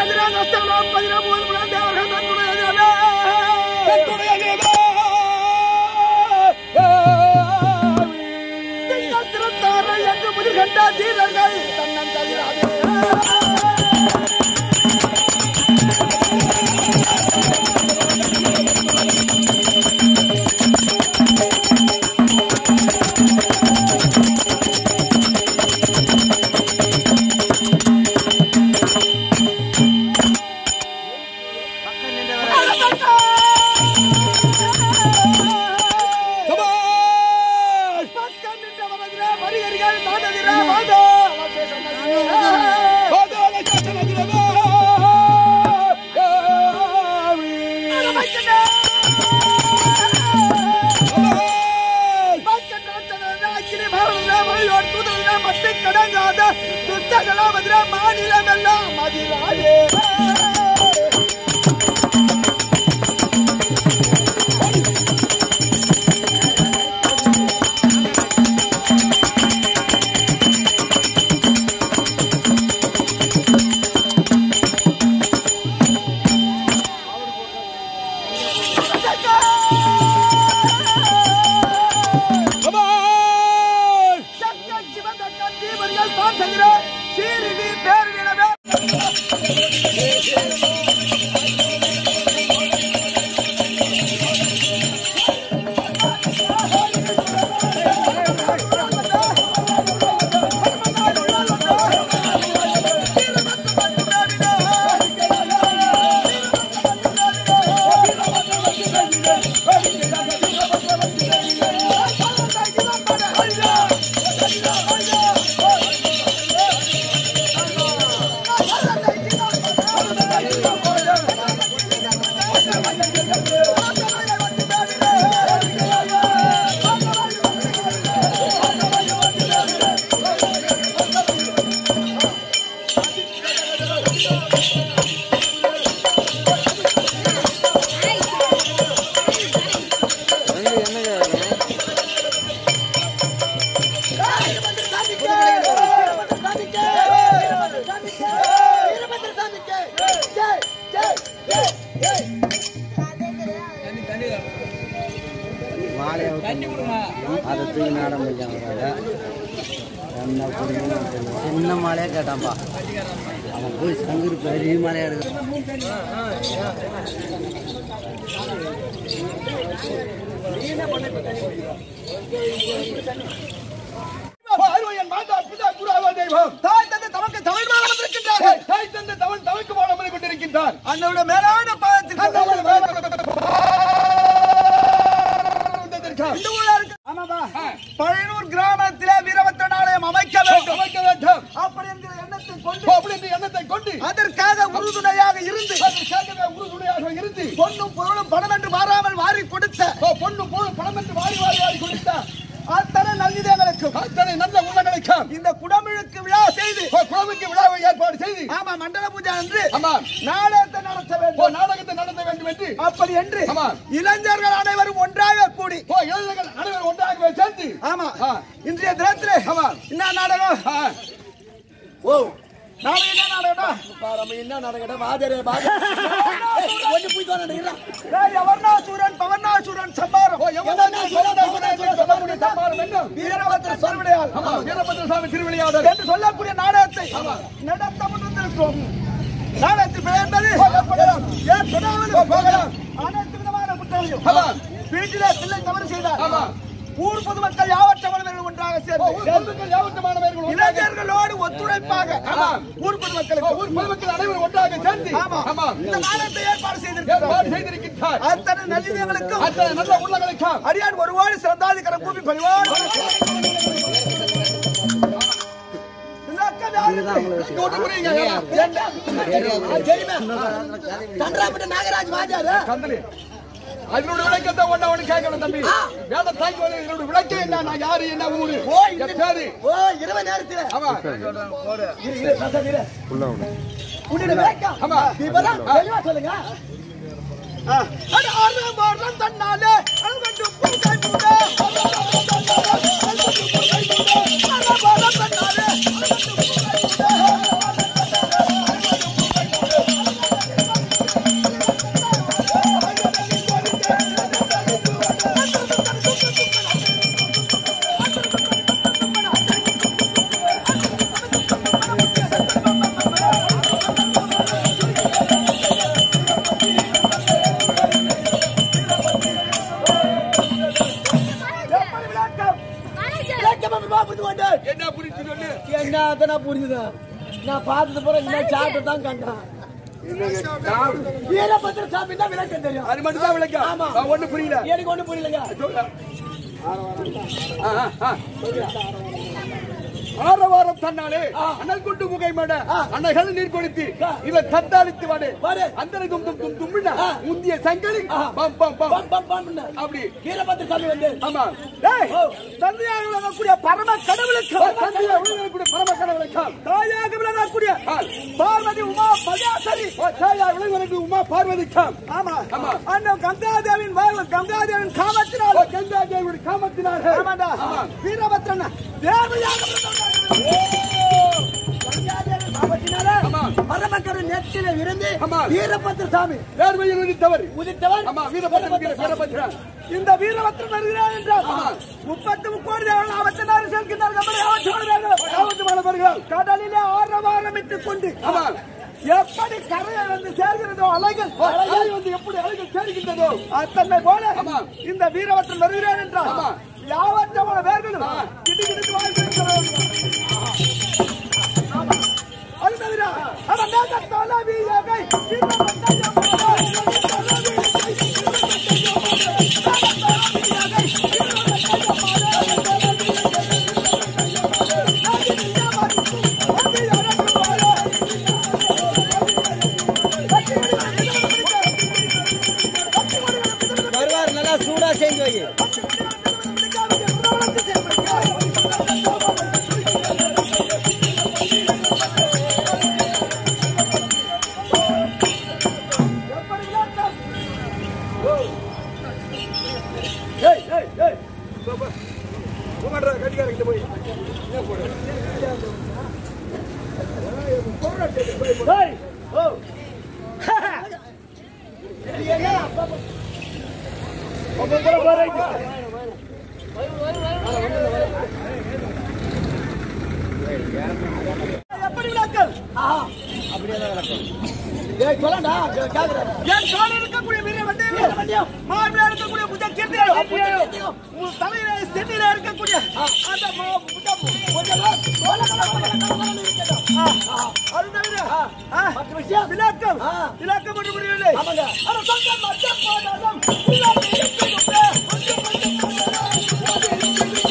எதிரா நஷ்டம் பதினமூணு முழம் தேவர்கள் தன்னுடைய எதிரவே தன்னுடைய தேவா. திட்டத்திருத்தாரை என்று முதிர்கண்ட தீரர்கள் தன்னன் தவிராதே சபாஷ். பக்கம் நின்றவரதிரே மறியறிகள் தாண்டதிரே வாதோ பாதாள சாசனத்திலவா. சபாஷ். மாநிலமெல்லாம் மதிராதே சபாஷ். சக்கன் சிவதக்கன் தீவர்கள் தான் தவிர சீரிடி பேரிடவே அதை தூக்கி நாட முடிஞ்சாங்க என்ன புரியும் சின்ன மாலையா கேட்டான்ப்பா அவன் போய் சங்குரு பெரிய மாலையா எடுக்க பார்வையன் மாதா பிதா குருவா தெய்வம் தாய் தந்தை தமக்கு தமிழ் மாலை வந்திருக்கின்றார்கள் தாய் தந்தை தவன் தவக்கு வாழ கொண்டிருக்கின்றார் அண்ணோட மேலான பாதத்திற்கு இந்த ஊர்ல இருக்கு. ஆமாப்பா. பழையனூர் கிராமத்திலே வீரபத்ர ஆலயம் அமைக்க வேண்டும் அமைக்க வேண்டும் அப்படி என்கிற எண்ணத்தை கொண்டு அப்படி என்ற எண்ணத்தை கொண்டு அதற்காக உறுதுணையாக இருந்து அதற்காகவே உறுதுணையாக இருந்து பொன்னும் பொருளும் பணம் என்று மாறாமல் வாரி கொடுத்த பொண்ணு பொண்ணு பணம் என்று வாரி வாரி வாரி கொடுத்த அத்தனை நல்லிதங்களுக்கும் அத்தனை நல்ல உள்ளங்களுக்கும் இந்த குடமிழுக்கு விழா செய்து குழந்தைக்கு விழாவை ஏற்பாடு செய்து ஆமா மண்டல பூஜை அன்று ஆமா நாடகத்தை நடத்த ஓ வேண்டும் நாடகத்தை நடத்த வேண்டும் என்று அப்படி என்று ஆமா. இளைஞர்கள் அனைவரும் ஒன்றாக கூடி ஓ இளைஞர்கள் அனைவரும் ஒன்றாகவே சேர்ந்து ஆமா ஆ. இன்றைய தினத்திலே ஆமா. என்ன நாடகம் ஆ, ஓ நாடகம் என்ன நாடகம் பாரம்ப என்ன நாடகம் வாதரே ஒண்ணு போய் தான் எவர்ணாசூரன் பவர்ணாசூரன் சம்பாரம் ஓ எவனாவது சொல்லக்கூடிய சொல்லக்கூடிய சம்பாரம் என்னும் வீரபத்ர சொல்விடையால் ஆமா, வீரபத்ர சாமி திருவிளையாடல் என்று சொல்லக்கூடிய நாடகத்தை நடத்த முன்வந்திருக்கிறோம் நாடகத்தில் பெயர் என்பது ஏன் சொல்லாமல் போகலாம். அனைத்து விதமான குற்றங்களையும் ஆமா. வீட்டிலே பிள்ளை தவறு செய்தார் ஆமா. ஊர் பொதுமக்கள் யாவற்றவர்கள் ஒன்றாக ஓ, சேர்ந்து ஊர் பொதுமக்கள் யாவற்றமானவர்கள் ஒன்றாக இளைஞர்களோடு ஒத்துழைப்பாக ஆமா. ஊர் பொதுமக்களுக்கு ஊர் பொதுமக்கள் அனைவரும் ஒன்றாக சேர்ந்து ஆமா ஆமா இந்த நாடகத்தை ஏற்பாடு ஏற்பாடு செய்திருக்கிறார் செய்திருக்கின்றார் அத்தனை நல்லிதங்களுக்கும் அத்தனை நல்ல உள்ளங்களுக்கும் அடியான் ஒருவாடு சிறந்தாதிகரம் கூப்பி பணிவாடு இங்க ஒண்ணு புரியுங்க நாகராஜ் வாஜாரு கந்தலி அதனுடைய விளக்கத்தை ஒண்ணா ஒண்ணு கேட்கணும் தம்பி வேத தாய்க்கு வந்து இதனுடைய விளக்கம் என்ன நான் யாரு என்ன ஊரு ஓ, இந்த- என் பேரு ஓ இரவு நேரத்துல ஆமா உன்னுடைய விளக்கம் ஆமா. விவரம் தெளிவா சொல்லுங்க அட ஆறு வாரம் தன்னாலே அழுகண்டு பூஜை பூஜை ஆறு வாரம் தன்னாலே அழுகண்டு பூஜை பூஜை என்னத்தனா புரிஞ்சுது நான் பார்த்தது போற இந்த சாட்டை தான் கண்டேன் வீரபத்திர சாமி தான் விளக்கம் தெரியும் அது மட்டும் தான் விளக்கம் ஆமா. நான் ஒண்ணு புரியல எனக்கு ஒண்ணு புரியலங்க சொல்ல. ஆ, ஆ, ஆ. ஆரவாரம் தன்னாலே அனல் கொண்டு முகை மட அன்னைகள் நீர் கொடுத்து இதை தத்தாளித்து வாடு வாடு. அந்த தும் தும் தும் தும்மினா முந்திய சங்கலி பம் பம் பம் பம், பம், பம்னு. அப்படி வீரபத்திர சாமி வந்து ஆமா டேய், தந்தையாக விளங்கக்கூடிய பரம கடவுளுக்கு தந்தையா உலகக்கூடிய பரம கடவுளைக்கால் தாயாக விளங்கக்கூடிய பார்வதி உமா பகாசரி தாயா விலங்குவதற்கு உமா பார்வதிக்காம் ஆமா ஆமா. அந்த கங்காதேவின் வாழ்வு கங்காதேவின் காமத்தினால் கங்கா தேவியுடைய காமத்தினார்கள் ஆமாண்டா ஆமா. வீரபத்ரன் தேவையாக விளங்கக்கூடிய கங்காதேவி காமத்தினால ஆமா. பரமக்கரு நெற்றில இருந்து ஆமா. வீரபத்ர சாமி வேர்வையில் உதித்தவர் உதித்தவர் ஆமா வீரபத்திரன் வீர- வீரபத்திரன் இந்த வீரபத்ரன் வருகிறார் என்றால் ஆமா. முப்பத்தி முக்கோடி தேவர்கள் அவத்தினார் சேர்க்கின்றார் கம்பளை அவற்றோடு ஆபத்து மாணவர்கள் கடலிலே ஆரவாரமிட்டுக் கொண்டு ஆமா எப்படி கரையை வந்து சேர்கிறதோ அலைகள் அலை வந்து எப்படி அலைகள் சேர்க்கின்றதோ அத்தனை போல ஆமா. இந்த வீரவத்தில் வருகிறேன் என்றால் ஆமா. யாவற்றமான வேர்களும் கிட்டு கிட்டு வாழ்ந்திருக்கிறார்கள். அது தவிர அவன் மேகத்தால வீயகை வருவார் நல்லா சூடா செஞ்சு வை ஏய் ஏய் ஏய் போ, போ. போமாட்றா, கட்டிக்காரங்கிட்ட போய் என்ன போடு? ஏய், ஓ. இது என்ன அப்பா அப்பா. அப்பா போற போறீங்க. எப்படி விளக்கல்? ஏய், சொல்லடா, கே- கேக்குறேன். என் காலில் இருக்கக்கூடிய வீர வண்டியம், மார்பில் இருக்கக்கூடிய புஜ கீர்த்தியும், உன் தலையில சென்னில இருக்கக்கூடிய அந்த ம- புஜ- புஜ- கோல- கோல- கோல- கோல- கோலன்னு இருக்கட்டும். ஆ, ஆ. அது தவிர, ஆ, விளக்கம் விளக்கம் ஒன்று புரியவில்லை ஆனா சொந்த மத்திய போதாலும் விளக்கம் இருக்கிறது. கொஞ்சம் கொஞ்சம் போதாலும்.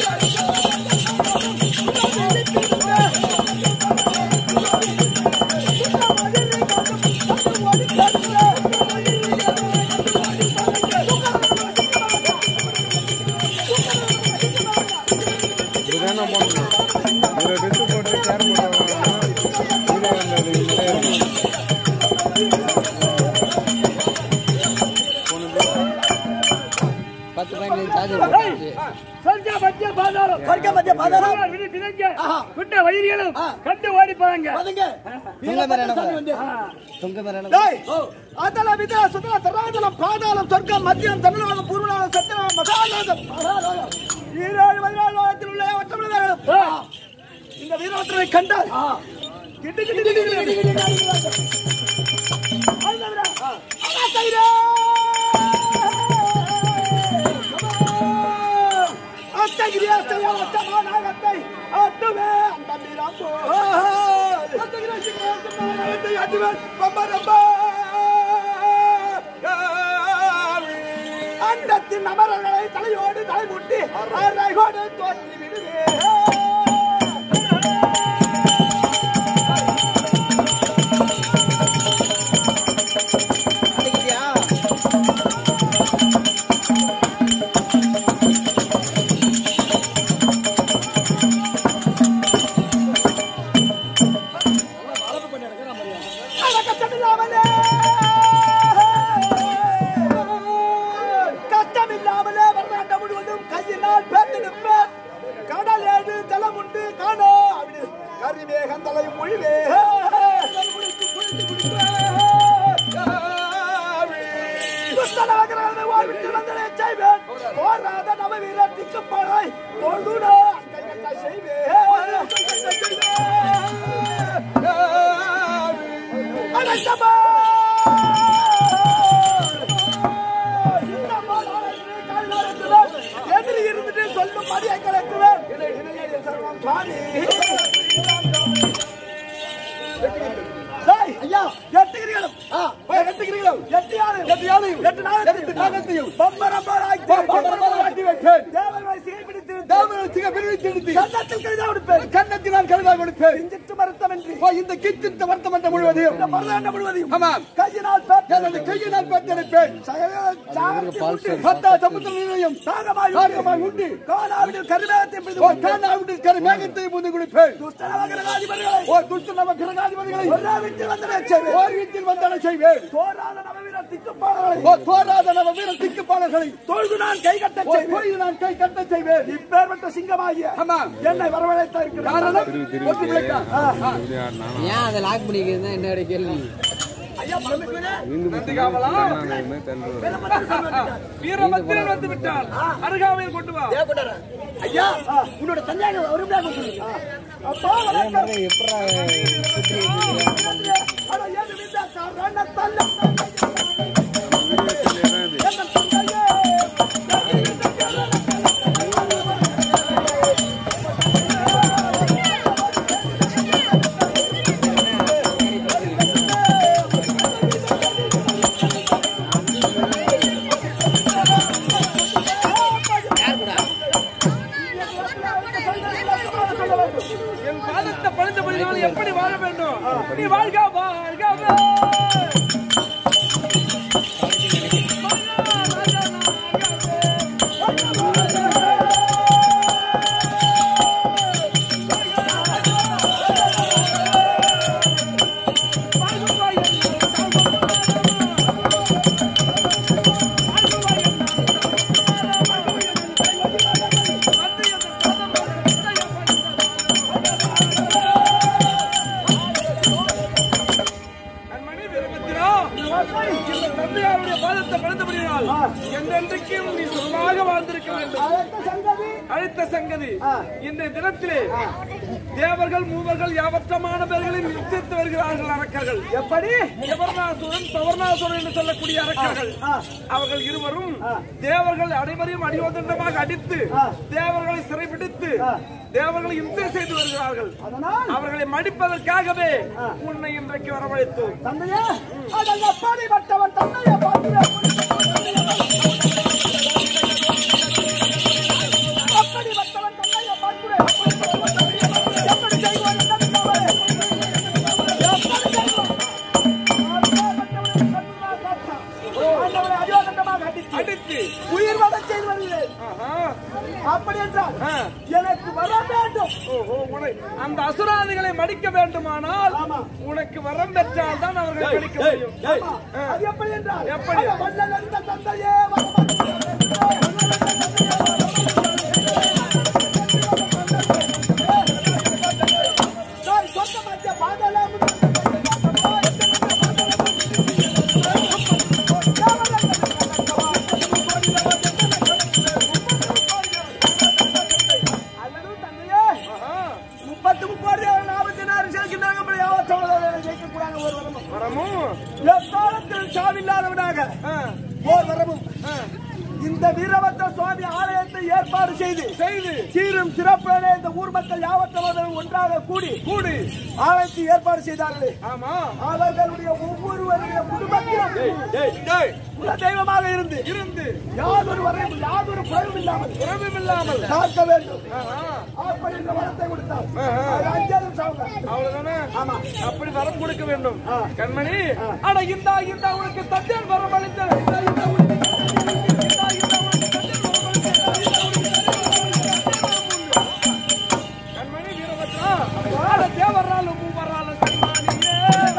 பத்து பதினஞ்சு சார்ஜர் சொர்க்க மத்திய பாதாளம் சொர்க்க மத்திய பாதாளம் விட்ட வயிறுகளும் கண்டு ஓடி போறாங்க துங்க மரணம் துங்க மரணம் அதல வித சுதல தராதலம் பாதாளம் சொர்க்கம் மத்தியம் தமிழகம் பூர்வநாதம் சத்தியநாதம் மகாநாதம் ஈரோடு பதினாலத்தில் உள்ள ஒற்றமிழர்களும் இந்த வீரவத்தனை கண்டால் கிட்டு கிட்டு கிட்டு கிட்டு கிட்டு கிட்டு அது தவிர, அவா தவிர, அத்தகிரி அத்தைய அத்தமா நாகத்தை அத்துவே அந்த மீராம்போ அத்தகிரி அத்தைய அத்தமா நாகத்தை அத்துவே ரொம்ப ரொம்ப அண்டத்தின் அமரர்களை தலையோடு தலைமுட்டி அரைகோடு தோற்றி விடுவே கஷ்டமில்லாமலே கஷ்டமில்லாமலே வரலாண்ட முழுவதும் கையினால் பேர்த்தெடுப்பேன் கடல் ஏது தலம் உண்டு காணோ அப்படி கரிமேகம் தலை மொழிவே துஷ்டனாகிறவனை வாழ்விட்டு வந்தனை செய்வேன் போராத நவ வீரர் திக்குப்படை தொழுடோ கைகட்ட செய்வேன் அழைத்தமா எதிரி இருந்துட்டு சொல்லும் மதியை கலக்குவேன் சர்வம் சுவாமி டேய், ஐயா எட்டு கிரிகளும். ஆ, போய் கட்டுகிறீர்கள் எட்டு யானையும். எட்டு யானையும் எட்டு நாகத்தையும். எட்டு நாகத்தையும் பம்பரம்போல் ஆக்கி பம்பரம்போல் ஆக்கி வைப்பேன். தேவர்களை சிறைப்பிடித்து விட்டு தேவனை சிக பிரிவித்தெடுத்து கன்னத்தில் கழுதா கொடுப்பேன். கன்னத்தில் நான் கருதா கொடுப்பேன் கிஞ்சிட்டு மருத்துவமின்றி ஓ, இந்த கிச்சித்த வருத்தமன்ற முழுவதையும் இந்த மருதாண்டம் முழுவதையும் ஆமாம் கையினால் பேர்த்து எனது கையை நான் பெற்றெடுப்பேன் சகல சாகத்தை உண்டு. பத்தா சமுத்திர நிலையம் தாகமாய் தாகமாய் உண்டு. கோலாவில் கருமேகத்தை பிடித்து ஓ உண்டு. காணாவிட்டு கரு மேகத்தை புந்து கொடுப்பேன் துஷ்டநவகிரகாதிபதிகளை ஓ துஷ்ட நவ கிரகாதிபதிகளை ஒரே வீட்டில் வந்து செய்வேன். ஓர் வீட்டில் வந்தான செய்வேன் தோராத நவவீரர் திக்குப்பாளர்களை ஓ தோராத நவ வீர திக்குப்பாளர்களை தொழுது நான் கை கட்ட ஓ செய்வேன். போய் நான் கை கட்ட செய்வேன் இப்பேற்பட்ட சிங்கமாகிய ஆமாம் என்னை வரவழைத்த இருக்கிறார் காரணம் ஒற்று விளக்கம் ஏன் அதை லாக் பண்ணிக்கிறதுனா என்னோட கேள்வி ஐயா பரமேஸ்வரே வீரபத்திரன் வந்து விட்டால் அருகாமையில் கொண்டு வா தேவகுண்டரே, ஐயா உன்னோட தந்தையாக ஒருமையாக சொல்லுங்க அப்பா வணக்கம் எப்படா அட, ஏது விந்தா காரண தல்ல என்ன தந்தையே என் பாதத்தை பழுந்தபடினால் எப்படி வாழ வேண்டும் நீ வாழ்க வாழ்கவே கண்மணி வீரபத்திரா, இந்த தந்தையாருடைய பாதத்தை பழுந்தபடியினால் என்றென்றைக்கும் நீ சுகமாக வாழ்ந்திருக்க வேண்டும் அடுத்த சங்கதி அழைத்த சங்கதி இந்த தினத்திலே தேவர்கள் மூவர்கள் யாவற்றமான பேர்களில் நிச்சயித்து வருகிறார்கள் அரக்கர்கள் எப்படி எவர்ணாசுரன் பவர்ணாசுரன் என்று சொல்லக்கூடிய அரக்கர்கள் அவர்கள் இருவரும் தேவர்கள் அனைவரையும் அடியோதண்டமாக அடித்து தேவர்களை சிறைபிடித்து தேவர்களை இம்சை செய்து வருகிறார்கள் அதனால் அவர்களை மடிப்பதற்காகவே உன்னை இன்றைக்கு வரவழைத்தோம் தந்தையே அதல்ல பாடிப்பட்டவன் தந்தையை பார்க்கிறேன் அப்படிப்பட்டவன் தந்தையை பார்க்கிறேன் எப்படி செய்வான் இந்த தந்தையை? எப்படி செய்வான்? அப்படிப்பட்டவனை கண்ணுமா காத்தான். ஆண்டவனை அடியோதண்டமாக அடித்து அடித்து உயிர் வதை செய்து வருகிறேன் ஆஹா, அப்படி என்றால் ஆ. எனக்கு வர வேண்டும் ஓஹோ, உனை- அந்த அசுராதிகளை மடிக்க வேண்டுமானால் ஆமா. உனக்கு வரம் பெற்றால் தான் அவர்களை மடிக்க முடியும் ஆமா. அது எப்படி என்றால் எப்படி? அந்த வள்ளல் அறிந்த தந்தையே வரமாட்டேன். நான் சொந்த மத்திய பாதலாம் அல்லது தந்தையே ஆஹா, முப்பத்து முப்பது நாற்பத்தி நாலு சேர்க்கிறாங்க ஜெயிக்கக்கூடாது ஒரு வரமும் வரமும் எக்காலத்தில் சாவில்லாதவனாக ஆ, ஓர் வரமும் இந்த வீரபத்ர சுவாமி ஆலயத்தை ஏற்பாடு செய்து செய்து சீரும் சிறப்புடனே இந்த ஊர் மக்கள் யாவற்றவர்களும் ஒன்றாக கூடி கூடி ஆலயத்தை ஏற்பாடு செய்தார்களே ஆமா அவர்களுடைய ஒவ்வொருவருடைய குடும்பத்திலும் டேய், டேய், குல தெய்வமாக இருந்து இருந்து யாதொரு வரையும் யாதொரு குறைவும் இல்லாமல் உறவும் இல்லாமல் காக்க வேண்டும் ஆஹா, அப்படி இந்த வரத்தை கொடுத்தார் ஆஹா. அது அஞ்சாவது சாவுங்க அவ்வளவுதானே ஆமா. அப்படி வரம் கொடுக்க வேண்டும் ஆ. கண்மணி ஆனா இந்தா இந்தா உனக்கு தந்தையார் வரம் அளித்த இந்தா, இந்தா உனக்கு தந்தையார் வரம் அளித்த. இந்தா, இந்தா உனக்கு தந்தையார் வரம் அளித்த. இந்தா, இந்தா உனக்கு தந்தையார் வரம் அளித்த. கண்மணி வீரபத்ரா ஆட தேவராலும் மூவராலும் கண்மணியே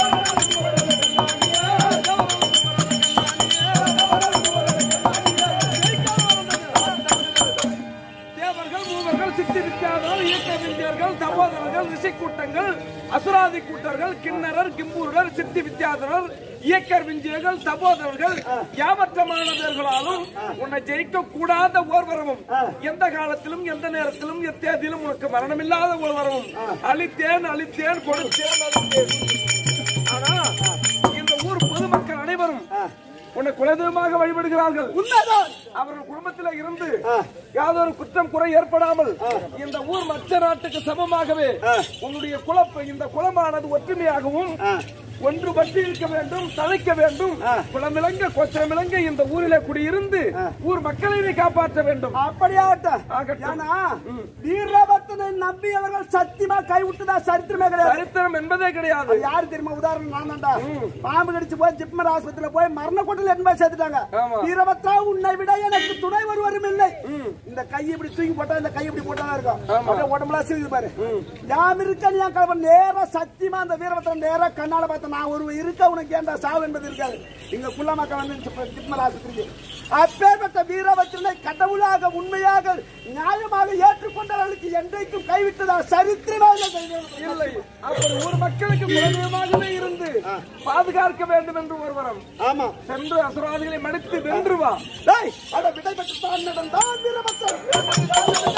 தேவர்கள் மூவர்கள் சித்தி வித்தியாதர்கள் இயக்க விந்தியர்கள் தபோதரர்கள் ரிஷி கூட்டங்கள் அசுராதி கூட்டர்கள் கிண்ணறர் கிம்பூரர் சித்தி வித்தியாதரர் இயக்கர் விஞ்சியர்கள் தபோதரர்கள் யாவற்றமான பேர்களாலும் உன்னை ஜெயிக்க கூடாத ஓர்வரமும் எந்த காலத்திலும் எந்த நேரத்திலும் எத்தேதிலும் உனக்கு மரணமில்லாத ஓர்வரமும் அழித்தேன் அழித்தேன் கொடுத்தேன் அழித்தேன் ஆனா இந்த ஊர் பொதுமக்கள் அனைவரும் உன்னை குலதெய்வமாக வழிபடுகிறார்கள் உண்மைதான் அவர்கள் குடும்பத்தில் இருந்து யாதொரு குற்றம் குறை ஏற்படாமல் இந்த ஊர் மற்ற நாட்டுக்கு சமமாகவே உன்னுடைய குலப்ப இந்த குலமானது ஒற்றுமையாகவும் ஒன்றுபட்டு இருக்க வேண்டும் தழைக்க வேண்டும் குளமிளங்க கொச்சமிளங்க இந்த ஊரிலே குடியிருந்து ஊர் மக்களை நீ காப்பாற்ற வேண்டும் அப்படியாகட்டும் ஆகட்டும். ஏன்னா வீரபத்தனை நம்பியவர்கள் சத்தியமா கைவிட்டதா சரித்திரமே கிடையாது சரித்திரம் என்பதே கிடையாது அது யாரு தெரியுமா உதாரணம் நான் தான்டா பாம்பு கடிச்சு போய் ஜிப்மர் ஆஸ்பத்திரியில போய் மரண கொட்டில் என்பதை சேர்த்துட்டாங்க ஆமா. வீரபத்ரா உன்னை விட எனக்கு துணை ஒருவரும் இல்லை இந்த கை இப்படி தூக்கி போட்டா இந்த கை இப்படி போட்டா இருக்கும் அப்படியே உடம்புலாம் சிரிக்குது பாரு யாம் இருக்க நீ கிளம்ப நேரா சத்தியமா அந்த வீரபத்திரம் நேரா கண்ணால பார்த்த நான் ஒரு இருக்க உனக்கு ஏன்டா சாவு என்பது இருக்காது இங்க குள்ள மக்கள் வந்து ஜிப்- ஜிப்மர் ஆஸ்பத்திரிக்கு அப்பேற்பட்ட வீரபத்திரனை கடவுளாக உண்மையாக நியாயமாக ஏற்றுக்கொண்டவர்களுக்கு என்றைக்கும் கைவிட்டதா சரித்திரமாக இல்லை அப்படி ஊர் மக்களுக்கு குலதெய்வமாகவே இருந்து பாதுகாக்க வேண்டும் என்று ஒரு வரம் ஆமா சென்று அசுராதிகளை மடித்து வென்று வா டேய், அட விடை பெற்று தான் நடந்தான் வீரபத்திரன்.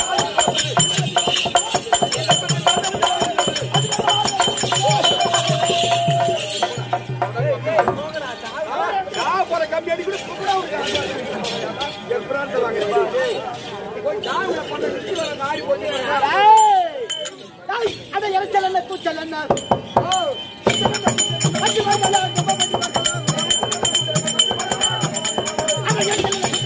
நான் போற கம்பி அடி கூட சுத்தமா இருக்கு. எப்படான்னு வாங்குறப்பா? போய் ஜாமியா பண்ண நிறுத்தி வர நாடி போச்சு. டேய், டேய், அட இரைச்சல் என்ன, கூச்சல் என்ன? ஓ, அடி வாங்கல, அடி வாங்கல, அடி வாங்கல. அட இரைச்சல் என்ன,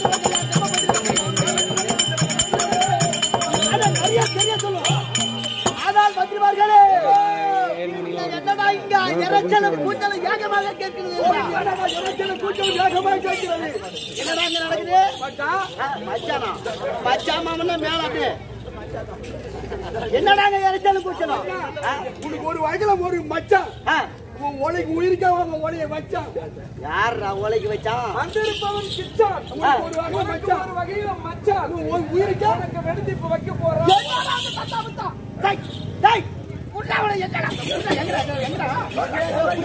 அட நிறைய தெரிய சொல்லு. ஆனால் மந்திரிமார்களே, என்னடா இங்க இரைச்சலும் கூச்சலும் ஏகமாக கேட்கிறது என்னடா இறைச்சலும் கூச்சலும் வேகமா கேட்கிறது. என்னடா இங்க நடக்குது ஆ, மச்சானா மச்சான் மாமன்னா மேல அப்படியே என்னடாங்க இறைச்சலும் கூச்சலும் ஆ, உனக்கு ஒரு வயதுல ஒரு மச்சான் ஆ, உன் ஒலைக்கு உயிருக்கா உன் ஒலைய வச்சான் யார்ரா உலைக்கு வச்சான் வந்திருப்பவன் கிச்சான் உனக்கு ஒரு வகை உனக்கு மச்சான் ஒரு வகையில மச்சான் உன் உயிருக்கா உனக்கு வெடித்திப்பு வைக்க போறான் என்னடா அந்த தத்தா புத்தா? டேய், டேய், உள்ள அவனை எங்கடா? உள்ள எங்கடா? எங்கடா?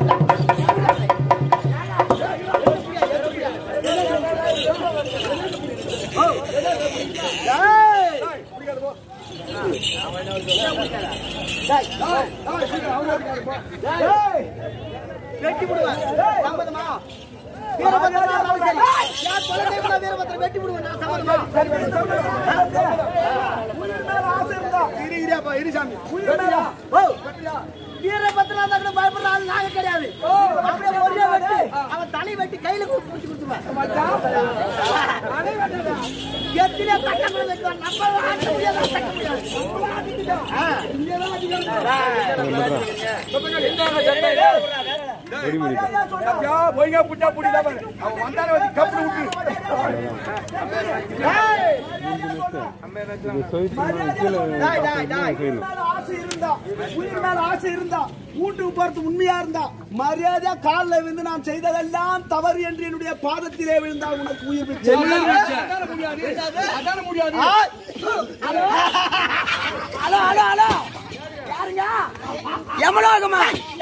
டேய், டேய், வெட்டி விடுவேன். சம்மதமா? வீரபத்திரனா இருந்தாலும் சரி. யார் குலதெய்வம்னா வீரபத்திரன் வெட்டி விடுவேன். நான் சம்மதமா? உயிர் மேல ஆசை இருந்தா, இரு இரியாப்பா இரு சாமி உயிர் மேல. ஓ, வீரபத்திரனா இருந்தா கூட பயப்படுற ஆள் நாங்க கிடையாது. அப்படியே ஒரே வெட்டு. அவன் தலை வெட்டி கையில கொடுத்து முடிச்சு கொடுத்துருவேன். எத்தனை தட்டங்களும் வெட்டுவான். நம்ம ஆட்ட முடியாது, தட்ட முடியாது. ஆ. மரியாதையா சொல்றேன். ஐயா, போய்ங்க புட்டா புடிடா பாரு அவன் வந்தானே வந்து கப்பு விட்டு டேய். டேய், டேய், டேய். உயிர் மேல ஆசை இருந்தா, உயிர் மேல ஆசை இருந்தா, வீட்டுக்கு போறது உண்மையா இருந்தா மரியாதையா காலில் விழுந்து நான் செய்ததெல்லாம் தவறு என்று என்னுடைய பாதத்திலே விழுந்தா உனக்கு உயிர் பிச்சை. அதான முடியாது அதான முடியாது ஆ! ஹலோ ஹலோ ஹலோ யாருங்க எமலோகமா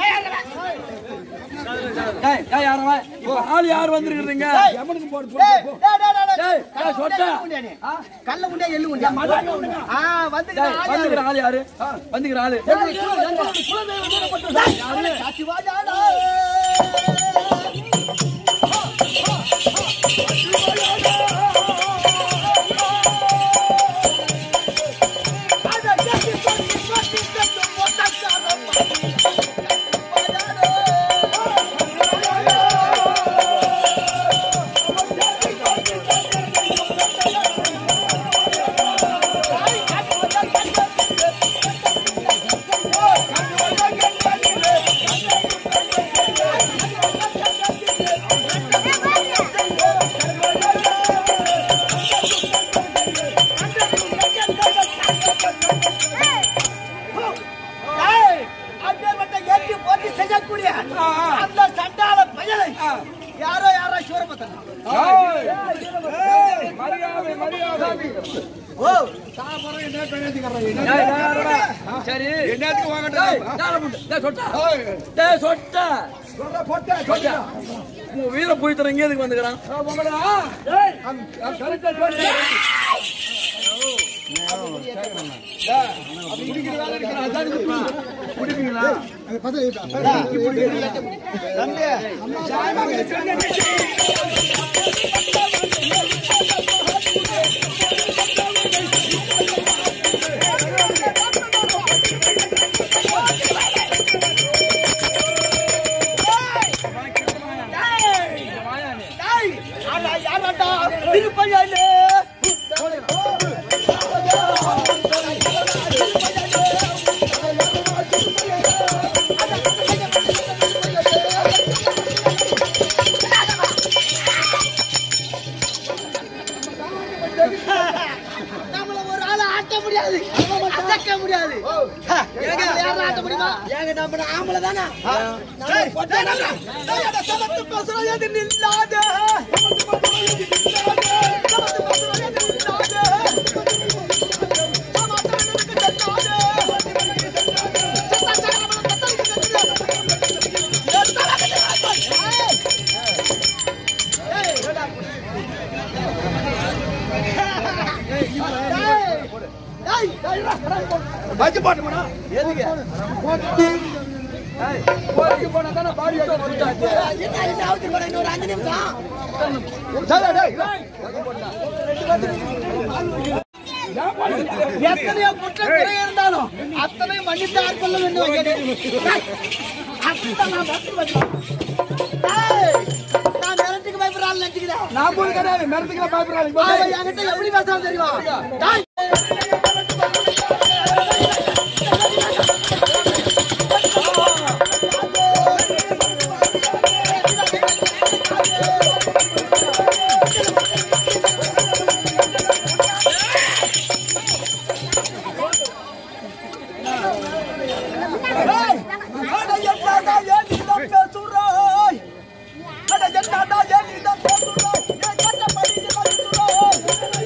ஆள் யார் வந்திருக்கிறீங்க எமனுக்கு போட்டு டேய், டேய், டேய், டேய், டேய். டேய், சொட்டை. கல்ல உண்டே எள்ளு உண்டே ஆ வந்துங்க வந்துக்கிற ஆள் யாரு வந்துக்கிற ஆளு ஏய், அப்பேற்பட்ட ஏற்றி போட்டு செய்யக்கூடிய அந்த சண்டால பயலை யாரோ யாரோ சூரபத்தன் மரியாதை மரியாதை ஓ சரி என்னத்துக்கு வாங்கட்டும் டேய் சொட்ட சொல்ற போட்ட சொல்ற உன் வீர போய் தர எங்க எதுக்கு வந்துக்கிறான் உங்களா கரெக்டா சொல்ற அப்படி குடிக்கிற வேலை இருக்கிற அதான் குடிப்பீங்களா ஏய் தானே டேய், டேய், நம்புடா. டேய், அந்த சமத்து பசுரம் எது நில்லாதே. சமத்து பசுரம் எது நில்லாதே. சமத்து பசுரம் எது நில்லாதே. சமாதானத்துக்கு செல்லாதே. சத்தா சகலமன கத்தலுக்கு செல்லாதே. எத்தனை ஏய். ஏய், ஏடா. ஏய், ஏய், ஏய், இருடா, இருடா, போ. வச்சு போட்டுமாடா எதுக்கு வச்சு போனா தானே பாடி வச்சு என்ன என்ன அவுத்து போட இன்னொரு அஞ்சு நிமிஷம் எத்தனையோ குற்றம் குறை இருந்தாலும் அத்தனை மன்னித்து ஆட்கொள்ள வேண்டும் அப்படித்தான் நான் பயப்பட்டு வந்தேன். ஏய், நான் மிரட்டுக்கு பயப்படுறான்னு நினைச்சுக்கிறேன். நான் போய் கிடையாது மரத்துக்கு பயப்படுறாங்க அவன் என்கிட்ட எப்படி பேசுறான் தெரியுமா? டேய், ஏய், அட என்னடா ஏன் நீதான் பேசுறாய்? அட என்னடா ஏன் நீதான் பேசுறாய்? ஏன் கட்டப்படி நீ பேசுறாய்?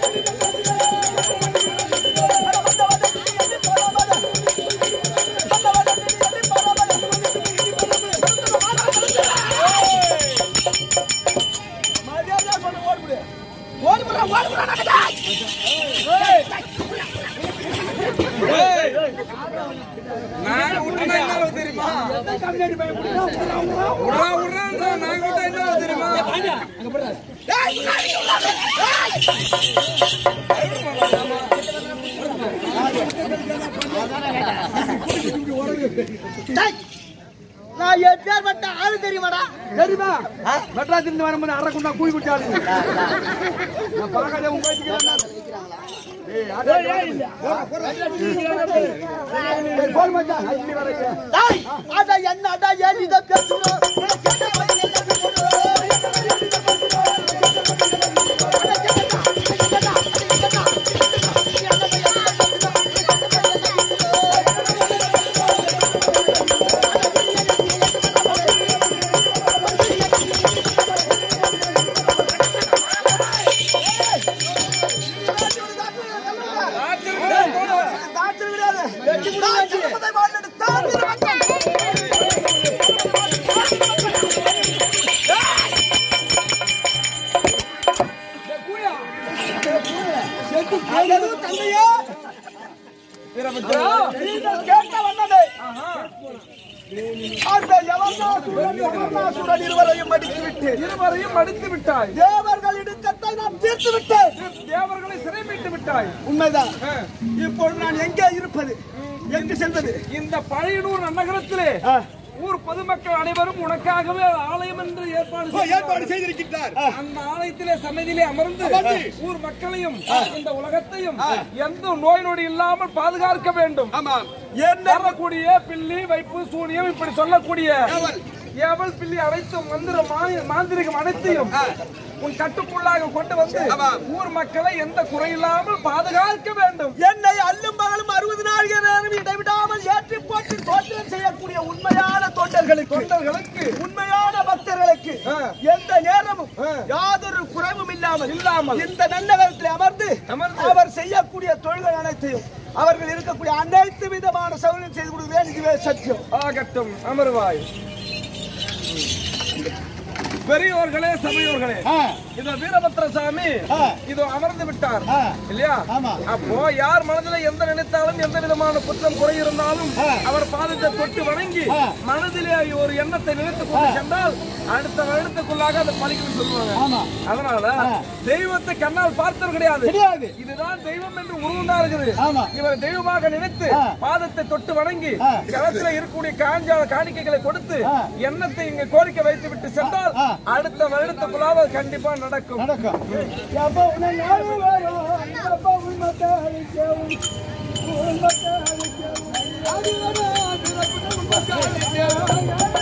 அட வந்த வந்த நீ எண்ணி போறாமல. வந்த வந்த நீ எண்ணி போறாமல. மரியாதையா சொல்லு, ஓடிவிடு. ஓடிவிடுறா, ஓடிவிடுறா, நடக்கடா. ஏய், நான் விட்டுனா என்ன ஆகும் தெரியுமா விட்றா விட்றான்றா நான் விட்டா என்ன ஆகும் தெரியுமா டேய், நான் எப்பேற்பட்ட ஆளு தெரியுமாடா தெரியுமா மெட்ராஸ் இருந்து வரும்போது அரை குண்டா கூலி குடிச்சாரு நான் பார்க்காத உங்க போல் மச்சான் அள்ளி வரைக்கும் டேய், அட என்னடா ஏன் இதை பேசுறோம்? உனக்கு என்ன பதில் என்ன பேசுறோம்? தாட்சம் கிடையாது. தாட்சம் என்பதை வாழ்ந்துட்டு தாழ்ந்து வந்தோம். அல்லது தந்தையே நீங்கள் கேட்க வந்தது அந்த யவனாசுரன் யவனாசுரன் இருவரையும் அடித்து விட்டு இருவரையும் அடித்து விட்டாய் தேவர்கள் இடுக்கத்தை நான் தீர்த்து விட்டேன் தேவர்களை சிறை மீட்டு விட்டாய் உண்மைதான் ஆ. இப்பொழுது நான் எங்கே இருப்பது எங்கு செல்வது இந்த பழையனூர் நகரத்திலே ஊர் பொதுமக்கள் அனைவரும் உனக்காகவே ஆலயம் என்று ஏற்பாடு செய்தார்கள். ஏற்பாடு செய்திருக்கின்றார் அந்த ஆலயத்திலே சன்னதியிலே அமர்ந்து ஊர் மக்களையும் இந்த உலகத்தையும் எந்த நோய் நொடி இல்லாமல் பாதுகாக்க வேண்டும் ஆமாம் என்ன வரக்கூடிய பில்லி வைப்பு சூனியம் இப்படி சொல்லக்கூடிய ஏவல் பில்லி அனைத்தும் மந்திர மா- மாந்திரிகம் அனைத்தையும் உன் கட்டுக்குள்ளாக கொண்டு வந்து ஊர் மக்களை எந்த குறையில்லாமல் பாதுகாக்க வேண்டும் என்னை அல்லும் பகலும் அறுபது நாள்கள் நேரம் இடைவிடாமல் ஏற்றி போட்டு தோற்றம் செய்யக்கூடிய உண்மையான தொண்டர்களுக்கு தொண்டர்களுக்கு உண்மையான பக்தர்களுக்கு ஆ. எந்த நேரமும் ஆ. யாதொரு குறைவும் இல்லாமல் இல்லாமல். இந்த நல்ல நேரத்தில் அமர்ந்து அமர்ந்து. அவர் செய்யக்கூடிய தொழில்கள் அனைத்தையும் அவர்கள் இருக்கக்கூடிய அனைத்து விதமான சௌகரியம் செய்து கொடுக்குவேன் இதுவே சத்தியம் ஆகட்டும் அமர்வாய் பெரியோர்களே சபையோர்களே இதோ வீரபத்ர சாமி இதோ அமர்ந்து விட்டார் இல்லையா அப்போ யார் மனதில் எந்த நினைத்தாலும் எந்த விதமான குற்றம் குறை இருந்தாலும் அவர் பாதத்தை தொட்டு வணங்கி மனதிலே ஒரு எண்ணத்தை நினைத்து கொண்டு சென்றால் அடுத்த வருடத்துக்குள்ளாக அதை பலிக்கும் சொல்லுவாங்க அதனால தெய்வத்தை கண்ணால் பார்த்தது கிடையாது கிடையாது. இதுதான் தெய்வம் என்று உருவந்தா இருக்குது ஆமா. இவர் தெய்வமாக நினைத்து பாதத்தை தொட்டு வணங்கி களத்துல இருக்கக்கூடிய காஞ்ச காணிக்கைகளை கொடுத்து எண்ணத்தை இங்க கோரிக்கை வைத்து விட்டு சென்றால் அடுத்த வருடத்துக்குள்ளாக அது கண்டிப்பா நடக்கும் எப்போ உன்னை நாடு வரும் எப்போ உண்மை அழிக்கவும் உண்மை அழிக்கவும் அது வரும் உண்மை அழிக்கவும்